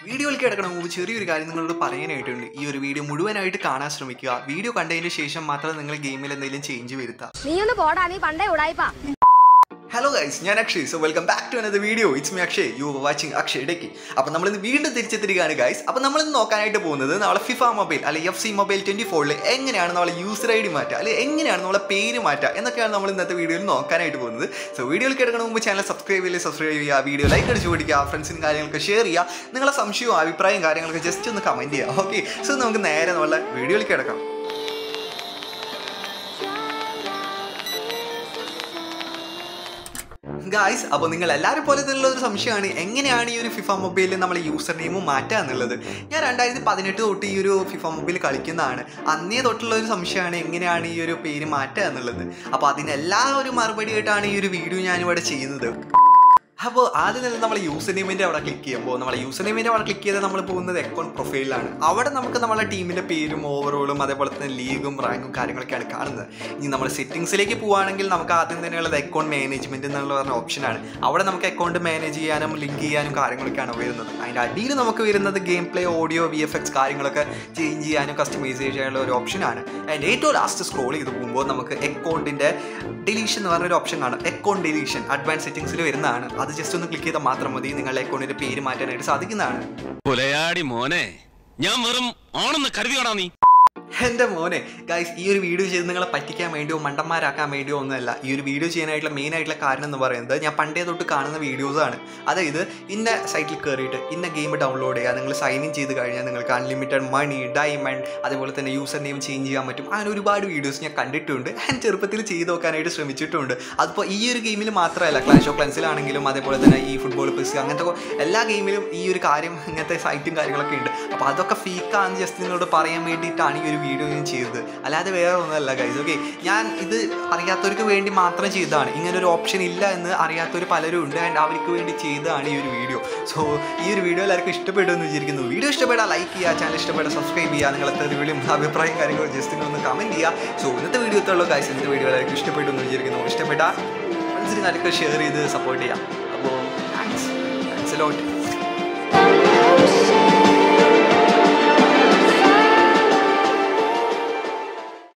വീഡിയോയിൽ കിടക്കണം മുമ്പ് ചെറിയൊരു കാര്യം നിങ്ങളോട് പറയാനായിട്ടുണ്ട് ഈ ഒരു വീഡിയോ മുഴുവനായിട്ട് കാണാൻ ശ്രമിക്കുക വീഡിയോ കണ്ടതിന് ശേഷം മാത്രം നിങ്ങൾ ഗെയിമിൽ എന്തെങ്കിലും ചേഞ്ച് വരുത്താം നീ ഒന്ന് പോടാ നീ പണ്ടേ ഉടായിപ്പാ ഹലോ ഗൈസ് ഞാൻ Akshay so welcome back to another video it's me Akshay you watching Akshay ഡെക്കി അപ്പോൾ നമ്മൾ ഇന്ന് വീണ്ടും തിരിച്ചെത്തിരിക്കുകയാണ് ഗൈസ് അപ്പോൾ നമ്മൾ ഇന്ന് നോക്കാനായിട്ട് പോകുന്നത് നമ്മളെ ഫിഫ മൊബൈൽ അല്ലെങ്കിൽ എഫ് സി മൊബൈൽ ട്വൻറ്റി ഫോറിൽ എങ്ങനെയാണ് നമ്മളെ യൂസർ ഐ ഡി മാറ്റുക അല്ലെങ്കിൽ എങ്ങനെയാണ് നമ്മളെ പേര് മാറ്റുക എന്നൊക്കെയാണ് നമ്മൾ ഇന്നത്തെ വീഡിയോയിൽ നോക്കാനായിട്ട് പോകുന്നത് സോ വീഡിയോയിൽ കിടക്കണ മുമ്പ് ചാനൽ സബ്സ്ക്രൈബ് ചെയ്യില്ല സബ്സ്ക്രൈബ് ചെയ്യുക വീഡിയോ ലൈക്ക് അടിച്ച് പിടിക്കുക ഫ്രണ്ട്സിനും കാര്യങ്ങളൊക്കെ ഷെയർ ചെയ്യുക നിങ്ങളെ സംശയവും അഭിപ്രായം കാര്യങ്ങളൊക്കെ ജസ്റ്റ് ഒന്ന് കമൻറ്റ് ചെയ്യുക ഓക്കെ സോ നമുക്ക് നേരെ നമ്മളെ വീഡിയോയിൽ കിടക്കാം ഗായ്സ് അപ്പോൾ നിങ്ങൾ എല്ലാവരും പോലെ തന്നെയുള്ള ഒരു സംശയമാണ് എങ്ങനെയാണ് ഈ ഒരു ഫിഫ മൊബൈലിൽ നമ്മൾ യൂസർ നെയിം മാറ്റുക എന്നുള്ളത് ഞാൻ രണ്ടായിരത്തി പതിനെട്ട് തൊട്ട് ഈ ഒരു ഫിഫ മൊബൈൽ കളിക്കുന്നതാണ് അന്നേ തൊട്ടുള്ള ഒരു സംശയമാണ് എങ്ങനെയാണ് ഈ ഒരു പേര് മാറ്റുക എന്നുള്ളത് അപ്പോൾ അതിനെല്ലാ ഒരു മറുപടി ആയിട്ടാണ് ഈ ഒരു വീഡിയോ ഞാനിവിടെ ചെയ്യുന്നത് അപ്പോൾ ആദ്യം തന്നെ നമ്മൾ യൂസർ നെയിമിൻ്റെ അവിടെ ക്ലിക്ക് ചെയ്യുമ്പോൾ നമ്മളെ യൂസർ നെയിമിൻ്റെ അവിടെ ക്ലിക്ക് ചെയ്ത് നമ്മൾ പോകുന്നത് അക്കൗണ്ട് പ്രൊഫൈലിലാണ് അവിടെ നമുക്ക് നമ്മളെ ടീമിൻ്റെ പേരും ഓവറോളും അതേപോലെ തന്നെ ലീഗും റാങ്കും കാര്യങ്ങളൊക്കെയാണ് കാണുന്നത് ഇനി നമ്മൾ സെറ്റിംഗ്സിലേക്ക് പോവുകയാണെങ്കിൽ നമുക്ക് ആദ്യം തന്നെയുള്ളത് അക്കൗണ്ട് മാനേജ്മെൻറ്റ് എന്നുള്ള പറഞ്ഞ ഓപ്ഷനാണ് അവിടെ നമുക്ക് അക്കൗണ്ട് മാനേജ് ചെയ്യാനും ലിങ്ക് ചെയ്യാനും കാര്യങ്ങളൊക്കെയാണ് വരുന്നത് അതിൻ്റെ അടിയിൽ നമുക്ക് വരുന്നത് game play audio V F X കാര്യങ്ങളൊക്കെ ചേഞ്ച് ചെയ്യാനും കസ്റ്റമൈസ് ചെയ്യാനുള്ള ഒരു ഓപ്ഷനാണ് അതിൻ്റെ ഏറ്റവും ലാസ്റ്റ് സ്ക്രോൾ ചെയ്ത് പോകുമ്പോൾ നമുക്ക് അക്കൗണ്ടിൻ്റെ ഡിലീഷൻ എന്ന് പറഞ്ഞൊരു ഓപ്ഷൻ കാണും അക്കൗണ്ട് ഡിലീഷൻ അഡ്വാൻസ് സെറ്റിംഗ്സിൽ വരുന്നതാണ് അത് ജസ്റ്റ് ഒന്ന് ക്ലിക്ക് ചെയ്താൽ മാത്രം മതി നിങ്ങളുടെ അക്കൗണ്ടിൻ്റെ പേര് മാറ്റാനായിട്ട് സാധിക്കുന്നതാണ് പുലയാടി മോനെ ഞാൻ വെറും ആണെന്ന് കരുതിയാണോ നീ എൻ്റെ മോനെ ഗൈസ് ഈ ഒരു വീഡിയോ ചെയ്ത് നിങ്ങളെ പറ്റിക്കാൻ വേണ്ടിയോ മണ്ടന്മാരാക്കാൻ വേണ്ടിയോ ഒന്നുമല്ല ഈ ഒരു വീഡിയോ ചെയ്യാനായിട്ടുള്ള മെയിൻ ആയിട്ടുള്ള കാരണം എന്ന് പറയുന്നത് ഞാൻ പണ്ടേ തൊട്ട് കാണുന്ന വീഡിയോസാണ് അതായത് ഇന്ന സൈറ്റിൽ കയറിയിട്ട് ഇന്ന ഗെയിം ഡൗൺലോഡ് ചെയ്യുക നിങ്ങൾ സൈൻ ഇൻ ചെയ്ത് കഴിഞ്ഞാൽ നിങ്ങൾക്ക് അൺലിമിറ്റഡ് മണി ഡയമണ്ട് അതേപോലെ തന്നെ യൂസർ നെയിം ചേഞ്ച് ചെയ്യാൻ പറ്റും അങ്ങനെ ഒരുപാട് വീഡിയോസ് ഞാൻ കണ്ടിട്ടുണ്ട് ഞാൻ ചെറുപ്പത്തിൽ ചെയ്ത് നോക്കാനായിട്ട് ശ്രമിച്ചിട്ടുണ്ട് അതിപ്പോൾ ഈ ഒരു ഗെയിമിൽ മാത്രമല്ല ക്ലാഷ് ഓഫ് ക്ലൻസിലാണെങ്കിലും അതേപോലെ തന്നെ ഈ ഫുട്ബോൾ പിസ് അങ്ങനത്തെ കൊ- എല്ലാ ഗെയിമിലും ഈ ഒരു കാര്യം ഇങ്ങനത്തെ സൈറ്റും കാര്യങ്ങളൊക്കെ ഉണ്ട് അപ്പോൾ അതൊക്കെ ഫേക്കാന്ന് ജസ്റ്റ് നിങ്ങളോട് പറയാൻ വേണ്ടിയിട്ടാണ് ഈ ഒരു വീഡിയോ ഞാൻ ചെയ്തത് അല്ലാതെ വേറെ ഒന്നുമല്ല ഗൈസ് ഓക്കെ ഞാൻ ഇത് അറിയാത്തവർക്ക് വേണ്ടി മാത്രം ചെയ്തതാണ് ഇങ്ങനെ ഒരു ഓപ്ഷൻ ഇല്ല എന്ന് അറിയാത്തവർ പലരും ഉണ്ട് ആൻഡ് അവർക്ക് വേണ്ടി ചെയ്തതാണ് ഈ ഒരു വീഡിയോ സോ ഈ ഒരു വീഡിയോ എല്ലാവർക്കും ഇഷ്ടപ്പെട്ടു എന്ന് വിചാരിക്കുന്നു വീഡിയോ ഇഷ്ടപ്പെട്ടാൽ ലൈക്ക് ചെയ്യുക ചാനൽ ഇഷ്ടപ്പെട്ടാൽ സബ്സ്ക്രൈബ് ചെയ്യുക നിങ്ങളത്തെ വീഡിയോ അഭിപ്രായം കാര്യങ്ങളും ജസ്റ്റ് നിങ്ങളൊന്ന് കമൻറ്റ് ചെയ്യുക സോ ഇന്നത്തെ വീഡിയോ ഉള്ളൂ ഗൈസ് ഇന്നത്തെ വീഡിയോ എല്ലാവർക്കും ഇഷ്ടപ്പെട്ടു എന്ന് വിചാരിക്കുന്നു ഇഷ്ടപ്പെട്ടാൽ ഫ്രണ്ട്സിന് കാര്യമൊക്കെ ഷെയർ ചെയ്ത് സപ്പോർട്ട് ചെയ്യാം അപ്പോൾ താങ്ക്സ് താങ്ക്സ് ലോട്ട്